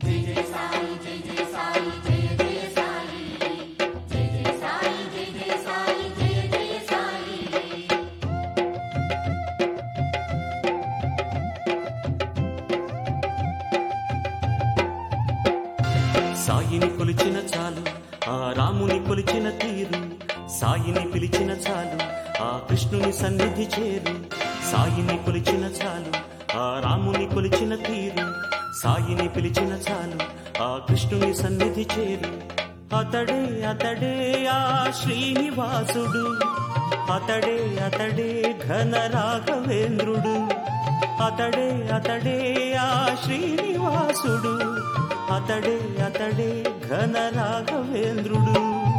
సాయిని కొలిచిన చాలు ఆ రాముని కొలిచిన తీరు సాయిని పిలిచిన చాలు ఆ కృష్ణుని సన్నిధి చేరు సాయిని కొలిచిన చాలు ఆ రాముని కొలిచిన తీరు సాయిని పిలిచిన చాలు ఆ కృష్ణుని సన్నిధి చేరు అతడే అతడే ఆ శ్రీనివాసుడు అతడే అతడే ఘన రాఘవేంద్రుడు అతడే అతడే ఆ శ్రీనివాసుడు అతడే అతడే ఘన రాఘవేంద్రుడు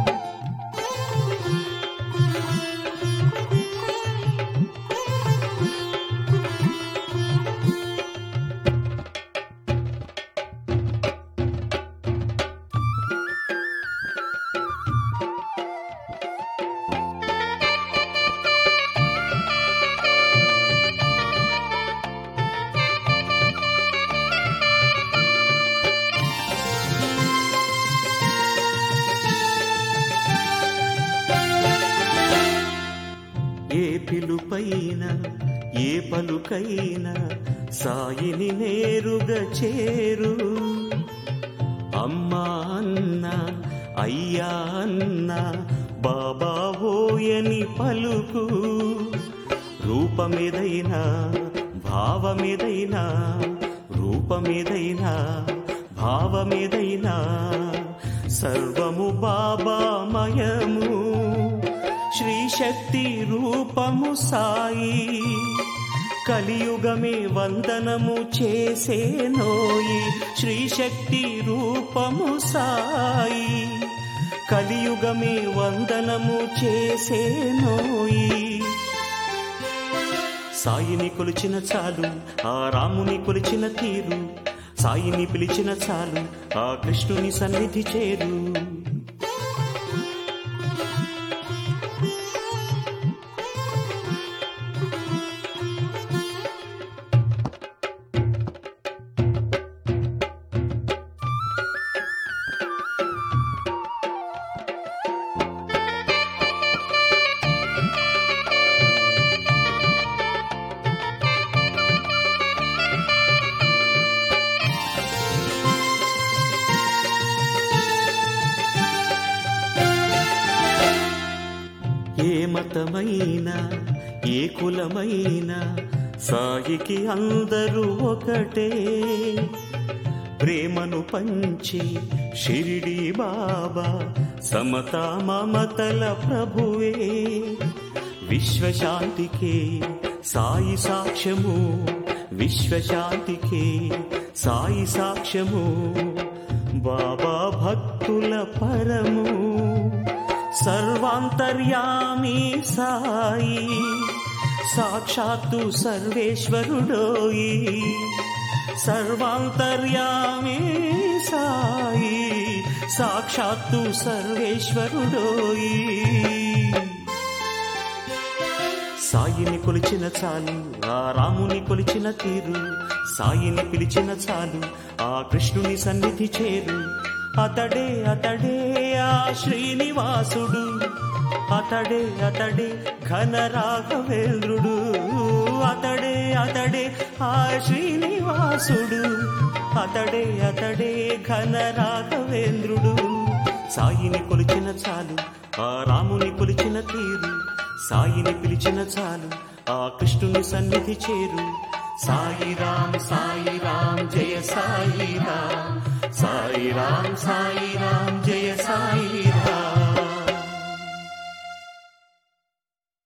ఏ పిలుపైన ఏ పలుకైన సాయిని నేరుగా చేరు అమ్మా అన్న అయ్యా అన్న బాబా ఓయని పలుకు రూపమేదైనా భావమేదైనా రూపమేదైనా భావమేదైనా సర్వము బాబామయము శ్రీశక్తి రూపము సాయి కలియుగమే వందనము చేసే నోయి శ్రీశక్తి రూపము సాయి కలియుగమే వందనము చేసే నోయి సాయిని కొలిచిన చాలు ఆ రాముని కొలిచిన తీరు సాయిని పిలిచిన చాలు ఆ కృష్ణుని సన్నిధి చేరు ఏ మతమైనా ఏ కులమైనా సాయికి అందరూ ఒకటే ప్రేమను పంచి షిరిడి బాబా సమతా మమతల ప్రభువే విశ్వశాంతికే సాయి సాక్ష్యము విశ్వశాంతికే సాయి సాక్ష్యము బాబా భక్తుల పరము సర్వాంతర్యామి సాయి సాక్షాత్తు సర్వేశ్వరుడోయి సర్వాంతర్యామి సాయి సాక్షాత్తు సర్వేశ్వరుడోయి సాయిని కొలిచిన చాలు ఆ రాముని కొలిచిన తీరు సాయిని పిలిచిన చాలు ఆ కృష్ణుని సన్నిధి చేరు అతడే అతడే ఆ శ్రీనివాసుడు అతడే అతడే ఘన రాఘవేంద్రుడు అతడే అతడే ఆ శ్రీనివాసుడు అతడే అతడే ఘన రాఘవేంద్రుడు సాయిని కొలిచిన చాలు ఆ రాముని కొలిచిన తీరు సాయిని పిలిచిన చాలు ఆ కృష్ణుని సన్నిధి చేరు సాయి రామ్ సాయి రామ్ జయ సాయి రామ్ సాయి రామ్ సాయి రామ్ జయ సాయి